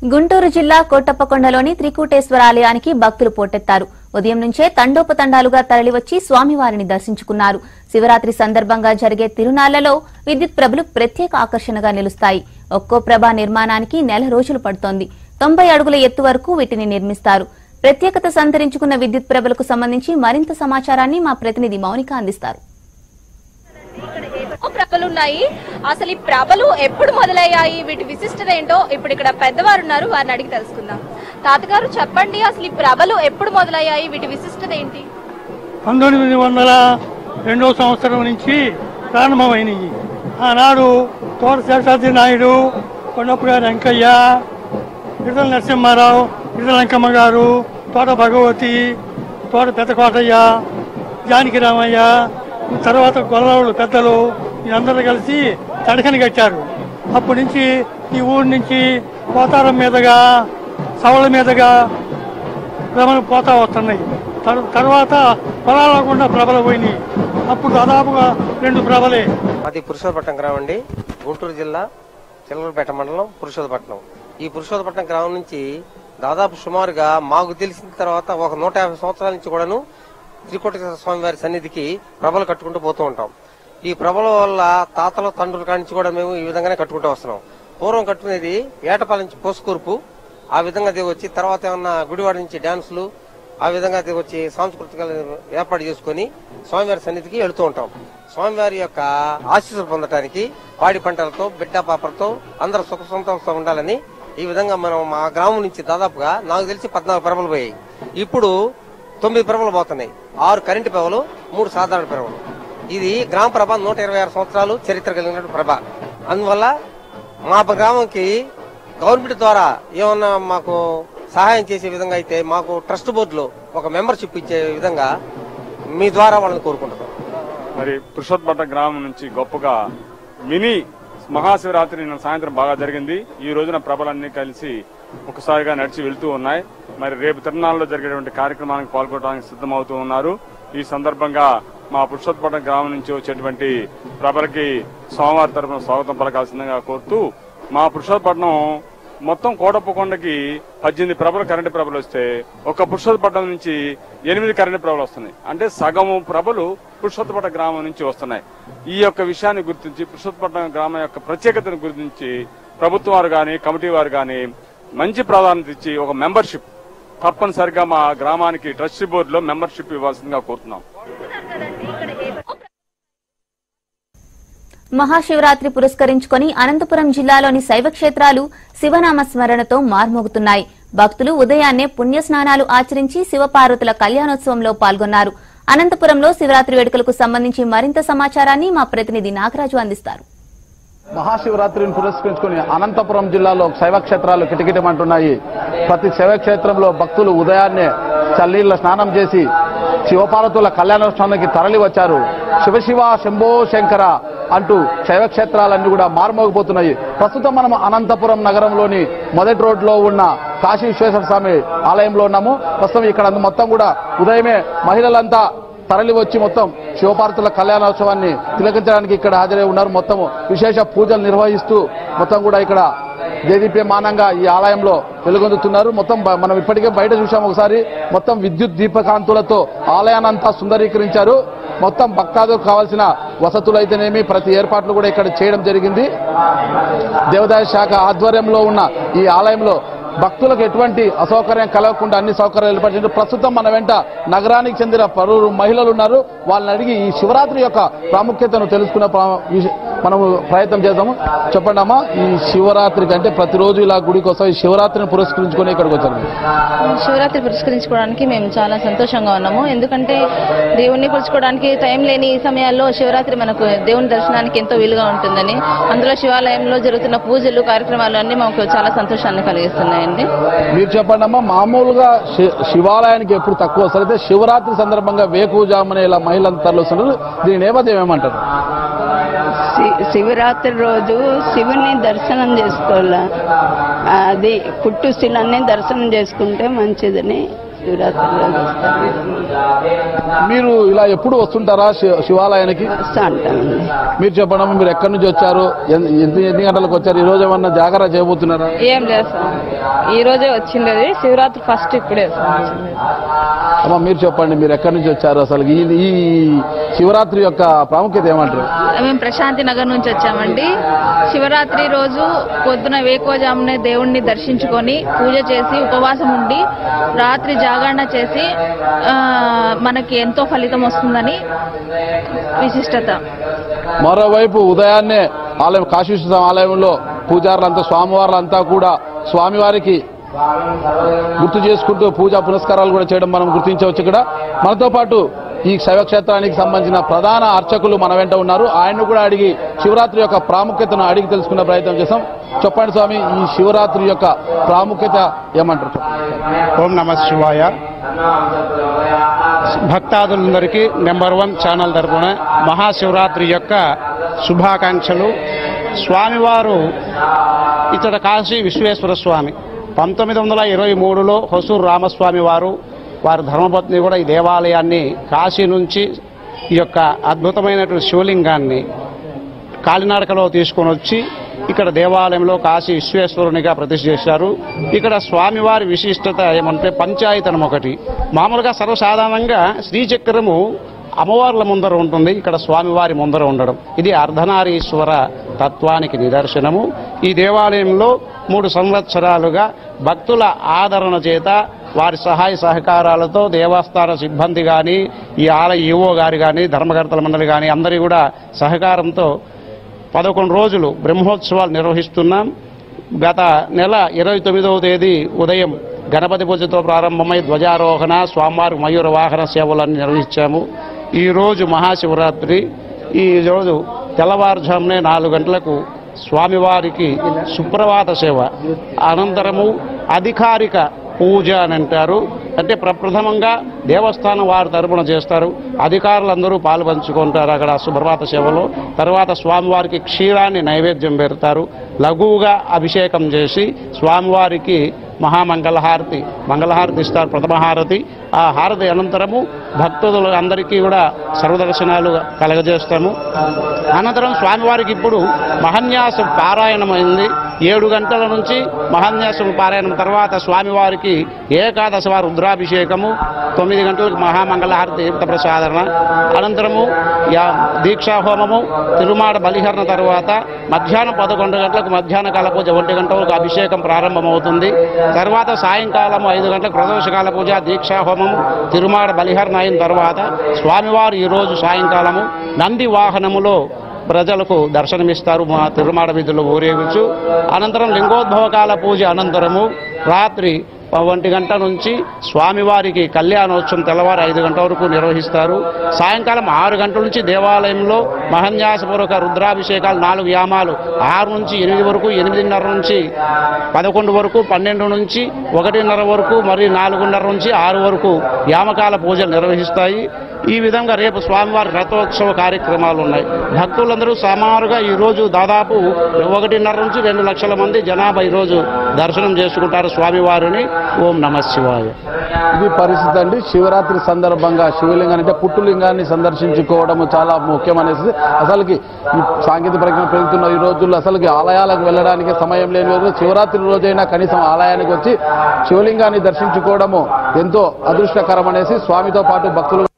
గుంటూరు జిల్లా కోటప్పకొండలోని త్రికూటేశ్వర ఆలయానికి భక్తులు పోటెత్తారు ఉదయం నుంచే తండోపతండాలుగా తరలివచ్చి స్వామివారిని దర్శించుకున్నారు శివరాత్రి సందర్భంగా జరిగే తిరునాళ్లలో విద్యుత్ ప్రభలు ప్రత్యేక ఆకర్షణగా నిలుస్తాయి ఒక్కో ప్రభ నిర్మాణానికి నెల రోజులు పడుతోంది తొంభై అడుగుల ఎత్తు వరకు వీటిని నిర్మిస్తారు ప్రత్యేకత సంతరించుకున్న విద్యుత్ ప్రభలకు సంబంధించి మరింత సమాచారాన్ని మా ప్రతినిధి మౌనిక అందిస్తారు ఎన్నో ప్రభలు ఉన్నాయి అసలు ఈ ప్రభలు ఎప్పుడు మొదలయ్యాయి వీటి విశిష్టత ఏంటో ఇప్పుడు ఇక్కడ పెద్దవారు ఉన్నారు వారిని అడిగి తెలుసుకుందాం తాతగారు చెప్పండి అసలు ఈ ప్రభలు ఎప్పుడు మొదలయ్యాయి వీటి విశిష్టత ఏంటి పంతొమ్మిది వందల రెండవ సంవత్సరం నుంచి ప్రారంభమైనవి ఆనాడు తోట శేషాద్రి నాయుడు కొండపుగా వెంకయ్య ఇడల నరసింహారావు ఇడల వెంకమ్మ గారు తోట భగవతి తోట పెద్ద కోటయ్య జానకి రామయ్య తర్వాత గొల్లవాళ్ళు పెద్దలు వీళ్ళందరూ కలిసి తడకని కట్టారు అప్పటి నుంచి ఈ ఊరి నుంచి పోతారం మీదుగా సవళ్ళ మీదుగా భ్రమలు పోతా వస్తున్నాయి తర్- తర్వాత పొలాల గుండా ప్రభలు పోయినాయి అప్పుడు దాదాపుగా రెండు ప్రభలే అది పురుషోత్పట్నం గ్రామం అండి గుంటూరు జిల్లా చిల్లరపేట మండలం పురుషోత్పట్నం ఈ పురుషోత్పట్నం గ్రామం నుంచి దాదాపు సుమారుగా మాకు తెలిసిన తర్వాత ఒక నూట యాభై సంవత్సరాల నుంచి కూడాను త్రికోటేశ్వర స్వామి వారి సన్నిధికి ప్రభలు కట్టుకుంటూ పోతూ ఉంటాం ఈ ప్రభల వల్ల తాతల తండ్రుల కాడి నుంచి కూడా మేము ఈ విధంగానే కట్టుకుంటూ వస్తున్నాం పూర్వం కట్టుకునేది ఏటపాల నుంచి పోసుకూర్పు ఆ విధంగా దిగొచ్చి తర్వాత ఏమన్నా గుడివాడ నుంచి డాన్సులు ఆ విధంగా దిగొచ్చి సాంస్కృతిక ఏర్పాటు చేసుకుని స్వామివారి సన్నిధికి వెళుతూ ఉంటాం స్వామివారి యొక్క ఆశీస్సులు పొందడానికి పాడి పంటలతో బిడ్డ పాపలతో అందరూ సుఖ సంతోషంతో ఉండాలని ఈ విధంగా మనం మా గ్రామం నుంచి దాదాపుగా నాకు తెలిసి పద్నాలుగు ప్రభలు పోయాయి ఇప్పుడు తొమ్మిది ప్రభలు పోతున్నాయి ఆరు కరెంటు ప్రభలు మూడు సాధారణ ప్రభలు ఇది గ్రామ ప్రభ నూట ఇరవై ఆరు సంవత్సరాలు చరిత్ర కలిగిన ప్రభ అందువల్ల మా గ్రామంకి గవర్నమెంట్ ద్వారా ఏమన్నా మాకు సహాయం చేసే విధంగా అయితే మాకు ట్రస్ట్ బోర్డులో ఒక మెంబర్షిప్ ఇచ్చే విధంగా మీ ద్వారా వాళ్ళని కోరుకుంటున్నాం మరి పురుషోత్పట్న గ్రామం నుంచి గొప్పగా మినీ మహాశివరాత్రి నిన్న సాయంత్రం బాగా జరిగింది ఈ రోజున ప్రభలన్నీ కలిసి ఒకసారిగా నడిచి వెళ్తూ ఉన్నాయి మరి రేపు తిరునాళ్ళలో జరిగేటువంటి కార్యక్రమానికి పాల్గొనడానికి సిద్ధమవుతూ ఉన్నారు ఈ సందర్భంగా మా పురుషోత్పట్నం గ్రామం నుంచి వచ్చేటువంటి ప్రభలకి సోమవారి తరఫున స్వాగతం పలకాల్సిందిగా కోరుతూ మా పురుషోత్పట్నం మొత్తం కోటప్పకొండకి పద్దెనిమిది ప్రభలు కరెంటు ప్రభలు వస్తే ఒక పురుషోత్పట్నం నుంచి ఎనిమిది కరెంటు ప్రభలు వస్తున్నాయి అంటే సగము ప్రభలు పురుషోత్పట్న గ్రామం నుంచి వస్తున్నాయి ఈ యొక్క విషయాన్ని గుర్తించి పురుషోత్పట్నం గ్రామం యొక్క ప్రత్యేకతను గుర్తించి ప్రభుత్వం వారు గాని కమిటీ వారు గాని మంచి ప్రాధాన్యత ఇచ్చి ఒక మెంబర్షిప్ తప్పనిసరిగా మా గ్రామానికి ట్రస్టీ బోర్డులో మెంబర్షిప్ ఇవ్వాల్సిందిగా కోరుతున్నాం మహాశివరాత్రి పురస్కరించుకొని అనంతపురం జిల్లాలోని శైవ క్షేత్రాలు శివనామ స్మరణతో మార్మోగుతున్నాయి భక్తులు ఉదయాన్నే పుణ్యస్నానాలు ఆచరించి శివపార్వతుల కళ్యాణోత్సవంలో పాల్గొన్నారు అనంతపురంలో శివరాత్రి వేడుకలకు సంబంధించి మరింత సమాచారాన్ని మా ప్రతినిధి నాగరాజు అందిస్తారు మహాశివరాత్రిని పురస్కరించుకుని అనంతపురం జిల్లాలో శైవ క్షేత్రాలు కిటకిటమంటున్నాయి ప్రతి శైవ క్షేత్రంలో భక్తులు ఉదయాన్నే చల్లీళ్ల స్నానం చేసి శివపార్వతుల కళ్యాణోత్సవానికి తరలి వచ్చారు శివశివ శంభో శంకర అంటూ శైవ క్షేత్రాలన్నీ కూడా మారుమోగిపోతున్నాయి ప్రస్తుతం మనం అనంతపురం నగరంలోని మొదటి రోడ్లో ఉన్న కాశీ విశ్వేశ్వర స్వామి ఆలయంలో ఉన్నాము ప్రస్తుతం ఇక్కడ మొత్తం కూడా ఉదయమే మహిళలంతా తరలి వచ్చి మొత్తం శివపార్వతుల కళ్యాణోత్సవాన్ని తిలకించడానికి ఇక్కడ హాజరై ఉన్నారు మొత్తం విశేష పూజలు నిర్వహిస్తూ మొత్తం కూడా ఇక్కడ దేదీప్యమానంగా ఈ ఆలయంలో వెలుగొందుతున్నారు మొత్తం బ- మనం ఇప్పటికే బయట చూసాం ఒకసారి మొత్తం విద్యుత్ దీపకాంతులతో ఆలయానంతా సుందరీకరించారు మొత్తం భక్తాదులకు కావాల్సిన వసతులు అయితేనేమి ప్రతి ఏర్పాట్లు కూడా ఇక్కడ చేయడం జరిగింది దేవాదాయ శాఖ ఆధ్వర్యంలో ఉన్న ఈ ఆలయంలో భక్తులకు ఎటువంటి అసౌకర్యం కలగకుండా అన్ని సౌకర్యాలు ఏర్పరిచారు ప్రస్తుతం మన వెంట నగరానికి చెందిన పలువురు మహిళలు ఉన్నారు వాళ్ళని అడిగి ఈ శివరాత్రి యొక్క ప్రాముఖ్యతను తెలుసుకునే ప్రా- విష- మనము ప్రయత్నం చేద్దాము చెప్పండి అమ్మా ఈ శివరాత్రికి అంటే ప్రతిరోజు ఇలా గుడికి వస్తాం ఈ శివరాత్రిని పురస్కరించుకొని ఇక్కడికి వచ్చారు శివరాత్రి పురస్కరించుకోవడానికి మేము చాలా సంతోషంగా ఉన్నాము ఎందుకంటే దేవుణ్ణి పులుచుకోవడానికి టైం లేని ఈ సమయాల్లో శివరాత్రి మనకు దేవుని దర్శనానికి ఎంతో వీలుగా ఉంటుందని అందులో శివాలయంలో జరుగుతున్న పూజలు కార్యక్రమాలు అన్ని మాకు చాలా సంతోషాన్ని కలిగిస్తున్నాయండి మీరు చెప్పండి అమ్మా మామూలుగా శి- శివాలయానికి ఎప్పుడు తక్కువ వస్తారు అయితే శివరాత్రి సందర్భంగా వేకుజామునే ఇలా మహిళలు తరలిస్తున్నారు దీని నేపథ్యం ఏమంటారు శి- శివరాత్రి రోజు శివుని దర్శనం చేసుకోవాలా అది పుట్టు శిలాన్ని దర్శనం చేసుకుంటే మంచిదని శివరాత్రి రోజు వస్తాం మీరు ఇలా ఎప్పుడు వస్తుంటారా శి- శివాలయానికి వస్తా ఉంటామండి మీరు చెప్పడం మీరు ఎక్కడి నుంచి వచ్చారు ఎన్- ఎన్ని ఎన్ని గంటలకు వచ్చారు ఈ రోజు ఏమన్నా జాగ్రత్త చేయబోతున్నారా ఏం లేదు సార్ ఈ రోజే వచ్చింది అది శివరాత్రి ఫస్ట్ ఇప్పుడే సార్ వచ్చింది అమ్మ మీరు చెప్పండి మీరు ఎక్కడి నుంచి వచ్చారు అసలు ఈ ఈ శివరాత్రి యొక్క ప్రాముఖ్యత ఏమంటారు మేము ప్రశాంతి నగర్ నుంచి వచ్చామండి శివరాత్రి రోజు పొద్దున వేకోజామునే దేవుణ్ణి దర్శించుకొని పూజ చేసి ఉపవాసం ఉండి రాత్రి జాగరణ చేసి ఆ, మనకి ఎంతో ఫలితం వస్తుందని విశిష్టత మరోవైపు ఉదయాన్నే ఆలయం కాశీశ్వర ఆలయంలో పూజారులంతా స్వామివారులంతా కూడా స్వామివారికి గుర్తు చేసుకుంటూ పూజా పునస్కారాలు కూడా చేయడం మనం గుర్తించవచ్చు ఇక్కడ మనతో పాటు ఈ శైవక్షేత్రానికి సంబంధించిన ప్రధాన అర్చకులు మన వెంట ఉన్నారు ఆయన్ను కూడా అడిగి శివరాత్రి యొక్క ప్రాముఖ్యతను అడిగి తెలుసుకునే ప్రయత్నం చేస్తాం చెప్పండి స్వామి ఈ శివరాత్రి యొక్క ప్రాముఖ్యత ఏమంటారు చెప్పండి. ఓం నమ శివాయ భక్తాదులందరికీ నెంబర్ వన్ ఛానల్ తరపున మహాశివరాత్రి యొక్క శుభాకాంక్షలు స్వామివారు ఇతడ కాశీ విశ్వేశ్వర స్వామి పంతొమ్మిది వందల ఇరవై మూడులో హొసూరు రామస్వామి వారు వారి ధర్మపత్ని కూడా ఈ దేవాలయాన్ని కాశీ నుంచి ఈ యొక్క అద్భుతమైనటువంటి శివలింగాన్ని కాలినడకలో తీసుకొని వచ్చి ఇక్కడ దేవాలయంలో కాశీ విశ్వేశ్వరునిగా ప్రతిష్ఠ చేశారు ఇక్కడ స్వామివారి విశిష్టత ఏమంటే పంచాయతనం ఒకటి మామూలుగా సర్వసాధారణంగా శ్రీచక్రము అమ్మవార్ల ముందర ఉంటుంది ఇక్కడ స్వామివారి ముందర ఉండడం ఇది అర్ధనారీశ్వర తత్వానికి నిదర్శనము ఈ దేవాలయంలో మూడు సంవత్సరాలుగా భక్తుల ఆదరణ చేత వారి సహాయ సహకారాలతో దేవస్థాన సిబ్బంది కానీ ఈ ఆలయ ఈవో గారు కానీ ధర్మకర్తల మండలి కానీ అందరి కూడా సహకారంతో పదకొండు రోజులు బ్రహ్మోత్సవాలు నిర్వహిస్తున్నాం గత నెల ఇరవై తొమ్మిదవ తేదీ ఉదయం గణపతి పూజతో ప్రారంభమై ధ్వజారోహణ స్వామివారి మయూర వాహన సేవలను నిర్వహించాము ఈ రోజు మహాశివరాత్రి ఈ రోజు తెల్లవారుజామునే నాలుగు గంటలకు స్వామివారికి సుప్రభాత సేవ అనంతరము అధికారిక పూజ అని అంటారు అంటే ప్రప్రథమంగా దేవస్థానం వారి తరపున చేస్తారు అధికారులందరూ పాలు పంచుకుంటారు అక్కడ సుప్రభాత సేవలో తర్వాత స్వామివారికి క్షీరాన్ని నైవేద్యం పెడతారు లఘువుగా అభిషేకం చేసి స్వామివారికి మహామంగళహారతి మంగళహారతి ఇస్తారు ప్రథమ హారతి ఆ హారతి అనంతరము భక్తులు అందరికీ కూడా సర్వదర్శనాలు కలగజేస్తాము అనంతరం స్వామివారికి ఇప్పుడు మహన్యాసం పారాయణమైంది ఏడు గంటల నుంచి మహాన్యాసం పారాయణం తర్వాత స్వామివారికి ఏకాదశ వారు రుద్రాభిషేకము తొమ్మిది గంటలకు మహామంగళహారతి తీర్థ ప్రసాదన అనంతరము యా- దీక్షా హోమము తిరుమాడ బలిహరణ తర్వాత మధ్యాహ్నం పదకొండు గంటలకు మధ్యాహ్న కాల పూజ ఒంటి గంట వరకు అభిషేకం ప్రారంభమవుతుంది తర్వాత సాయంకాలం ఐదు గంటలకు ప్రదోషకాల పూజ దీక్షా హోమము తిరుమాడ బలిహరణ అయిన తర్వాత స్వామివారు ఈరోజు సాయంకాలము నంది వాహనములో ప్రజలకు దర్శనమిస్తారు మా తిరుమాడ వీధుల్లో ఊరేగించు అనంతరం లింగోద్భవకాల పూజ అనంతరము రాత్రి ఒంటి గంట నుంచి స్వామివారికి కళ్యాణోత్సవం తెల్లవారు ఐదు గంటల వరకు నిర్వహిస్తారు సాయంకాలం ఆరు గంటల నుంచి దేవాలయంలో మహన్యాసపూర్వక రుద్రాభిషేకాలు నాలుగు యామాలు ఆరు నుంచి ఎనిమిది వరకు ఎనిమిదిన్నర నుంచి పదకొండు వరకు పన్నెండు నుంచి ఒకటిన్నర వరకు మరియు నాలుగున్నర నుంచి ఆరు వరకు యామకాల పూజలు నిర్వహిస్తాయి ఈ విధంగా రేపు స్వామివారి రథోత్సవ కార్యక్రమాలు ఉన్నాయి భక్తులందరూ సుమారుగా ఈ రోజు దాదాపు ఒకటిన్నర నుంచి రెండు లక్షల మంది జనాభా ఈ రోజు దర్శనం చేసుకుంటారు స్వామివారిని ఓం నమ శివాయ ఇది పరిస్థితి అండి శివరాత్రి సందర్భంగా శివలింగాన్ని అంటే పుట్టులింగాన్ని సందర్శించుకోవడం చాలా ముఖ్యమనేసి అసలుకి ఈ సాంకేతిక పరిజ్ఞానం పెరుగుతున్న ఈ రోజుల్లో అసలుకి ఆలయాలకు వెళ్ళడానికి సమయం లేని రోజు శివరాత్రి రోజైనా కనీసం ఆలయానికి వచ్చి శివలింగాన్ని దర్శించుకోవడము ఎంతో అదృష్టకరం అనేసి స్వామితో పాటు భక్తులు